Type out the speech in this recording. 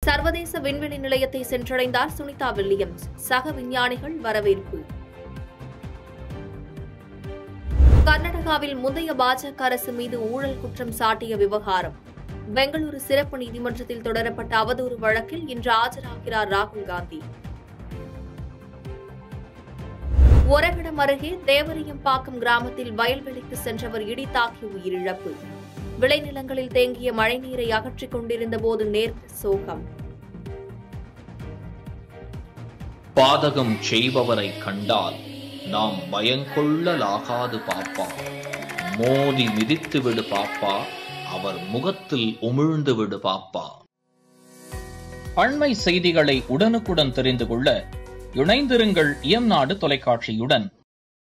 சர்வதேச விண்வெளி நிலையத்தை சென்றடைந்தார் சுனிதா வில்லியம்ஸ் சக விஞ்ஞானிகள் வரவேற்பு கர்நாடகாவில் முந்தைய பாஜக அரசு மீது ஊழல் குற்றம் சாட்டிய விவகாரம் பெங்களூரு சிறப்பு நீதிமன்றத்தில் தொடரப்பட்ட அவதூறு வழக்கில் இன்று ஆஜராகிறார் ராகுல் காந்தி ஒரகடம் அருகே தேவரையம்பாக்கம் கிராமத்தில் வயல்வெளிக்கு சென்றவர் இடி தாக்கி உயிரிழப்பு விளைநிலங்களில் தேங்கிய மழைநீரை அகற்றிக் கொண்டிருந்த போது நேர்ந்த சோகம் பாதகம் செய்பவரை கண்டால் நாம் பயங்கொள்ளலாகாது பாப்பா மோதி மிதித்து விடு பாப்பா அவர் முகத்தில் உமிழ்ந்து விடு பாப்பா அண்மை செய்திகளை உடனுக்குடன் தெரிந்து கொள்ள இணைந்திருங்கள் இயம்நாடு தொலைக்காட்சியுடன்